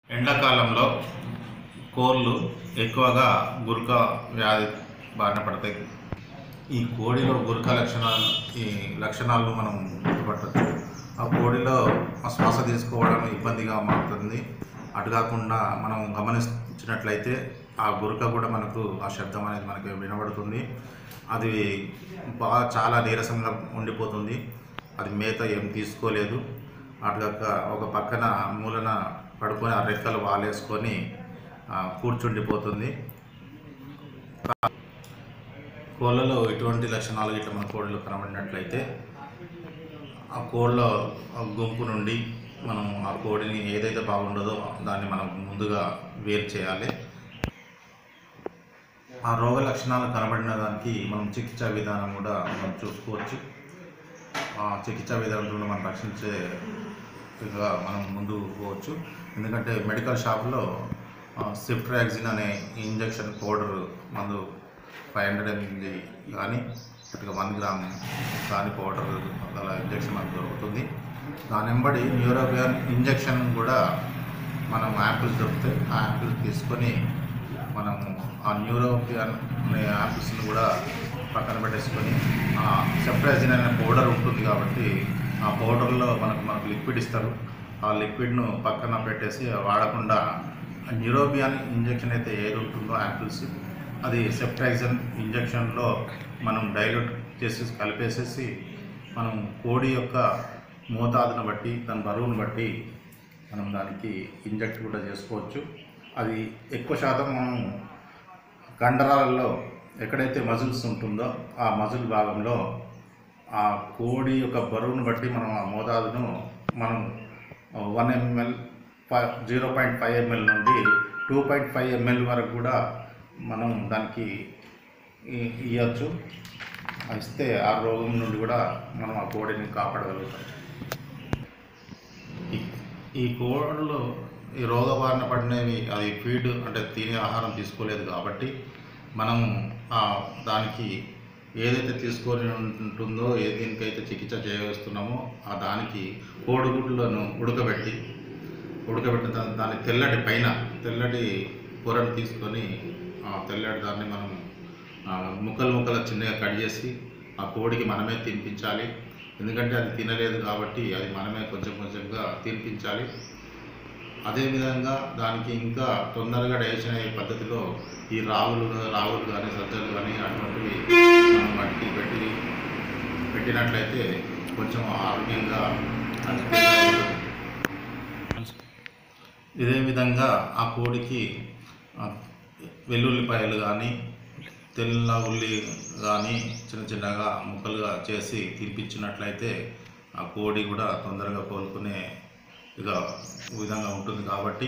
ఎండాకాలంలో కోళ్ళు ఎక్కువగా గురక వ్యాధి బారిన పడతాయి ఈ కోడిలో గురక లక్షణాలు ఈ లక్షణాలను మనం గుర్తుపట్టవచ్చు ఆ కోడిలో ఆ శ్వాస తీసుకోవడం ఇబ్బందిగా మారుతుంది అటు కాకుండా మనం గమనించినట్లయితే ఆ గురక కూడా మనకు ఆ శబ్దం అనేది మనకి వినబడుతుంది అది బాగా చాలా నీరసంగా ఉండిపోతుంది అది మేత ఏం తీసుకోలేదు అటుగాక ఒక పక్కన మూలన పడుకొని ఆ రెక్కలు వాలేసుకొని ఆ, కూర్చుండిపోతుంది కోళ్ళలో ఎటువంటి లక్షణాలు ఇట్లా మన కోడిలో కనబడినట్లయితే ఆ కోళ్ళ ఆ గుంపు నుండి మనం ఆ కోడిని ఏదైతే బాగుండదో దాన్ని మనం ముందుగా వేరు చేయాలి ఆ రోగ లక్షణాలు కనబడిన దానికి మనం చికిత్సా విధానం కూడా మనం చూసుకోవచ్చు ఆ చికిత్సా విధానంలో మనం రక్షించే విధంగా మనం ముందు పోవచ్చు ఎందుకంటే మెడికల్ షాప్లో సిఫ్ట్రాక్సిన్ అనే ఇంజెక్షన్ పౌడర్ మందు ఫైవ్ హండ్రెడ్ ఎంజీ కానీ అటుగా వన్ గ్రామ్ కానీ పౌడర్ అలా ఇంజెక్షన్ మనకు దొరుకుతుంది దాని వెంబడి న్యూరోబియన్ ఇంజెక్షన్ కూడా మనం యాంపిల్స్ దొరుకుతాయి ఆ యాంపిల్స్ తీసుకొని మనము ఆ న్యూరోబియన్ అనే యాంపిల్స్ని కూడా పక్కన పెట్టేసుకొని ఆ సెప్రాజిన్ అనే పౌడర్ ఉంటుంది కాబట్టి ఆ పౌడర్లో మనకు మనకు లిక్విడ్ ఇస్తారు ఆ లిక్విడ్ను పక్కన పెట్టేసి వాడకుండా న్యూరోబియాన్ ఇంజెక్షన్ అయితే ఏది ఉంటుందో యాంపిల్స్ అది సెప్టాక్సిన్ ఇంజెక్షన్లో మనం డైల్యూట్ చేసి కలిపేసేసి మనం కోడి యొక్క మోతాదును బట్టి దాని బరువును బట్టి మనం దానికి ఇంజెక్ట్ కూడా చేసుకోవచ్చు అది ఎక్కువ శాతం మనం కండరాలలో ఎక్కడైతే మజిల్స్ ఉంటుందో ఆ మజిల్ భాగంలో ఆ కోడి యొక్క బరువును బట్టి మనం ఆ మోతాదును మనం one ML five zero point five ML నుండి టూ పాయింట్ ఫైవ్ ఎంఎల్ వరకు కూడా మనం దానికి ఇ- ఇవ్వచ్చు ఇస్తే ఆ రోగం నుండి కూడా మనం ఆ కోడిని కాపాడగలుగుతాం ఈ- ఈ కోళ్ళు ఈ రోగ బారిన పడినవి అది ఫీడ్ అంటే తినే ఆహారం తీసుకోలేదు కాబట్టి మనం ఆ దానికి ఏదైతే తీసుకొని ఉంటుందో ఏ దీనికైతే చికిత్స చేయవేస్తున్నామో ఆ దానికి కోడిగుడ్లను ఉడకబెట్టి ఉడకబెట్టిన దా- దాని తెల్లటి పైన తెల్లటి కూరను తీసుకొని ఆ తెల్లటి దాన్ని మనం ఆ, ముక్కలు ముక్కలు చిన్నగా కట్ చేసి ఆ కోడికి మనమే తినిపించాలి ఎందుకంటే అది తినలేదు కాబట్టి అది మనమే కొంచెం కొంచెంగా తినిపించాలి అదేవిధంగా దానికి ఇంకా తొందరగా డైజెషన్ అయ్యే పద్ధతిలో ఈ రాగులు రాగులు కానీ సజ్జలు కానీ అటువంటివి మనం వాటికి పెట్టి పెట్టినట్లయితే కొంచెం ఆరోగ్యంగా ఇదే విధంగా ఆ కోడికి ఆ, వెల్లుల్లిపాయలు కానీ తెల్ల ఉల్లి కానీ చిన్న చిన్నగా ముక్కలుగా చేసి తినిపించినట్లయితే ఆ కోడి కూడా తొందరగా కోలుకునే ఇక విధంగా ఉంటుంది కాబట్టి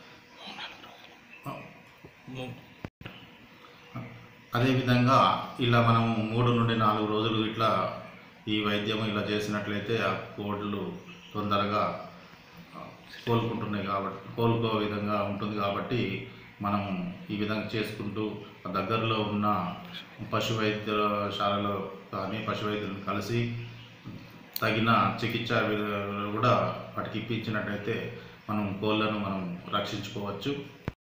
అదేవిధంగా ఇలా మనం మూడు నుండి నాలుగు రోజులు ఇట్లా ఈ వైద్యం ఇలా చేసినట్లయితే ఆ కోళ్ళు తొందరగా ఆ, కోలుకుంటున్నాయి కాబట్టి కోలుకో విధంగా ఉంటుంది కాబట్టి మనం ఈ విధంగా చేసుకుంటూ ఆ దగ్గరలో ఉన్న పశు వైద్యశాలలో కానీ పశు వైద్యులను కలిసి తగిన చికిత్స వి- కూడా వాటికి ఇప్పించినట్టయితే మనం కోళ్ళను మనం రక్షించుకోవచ్చు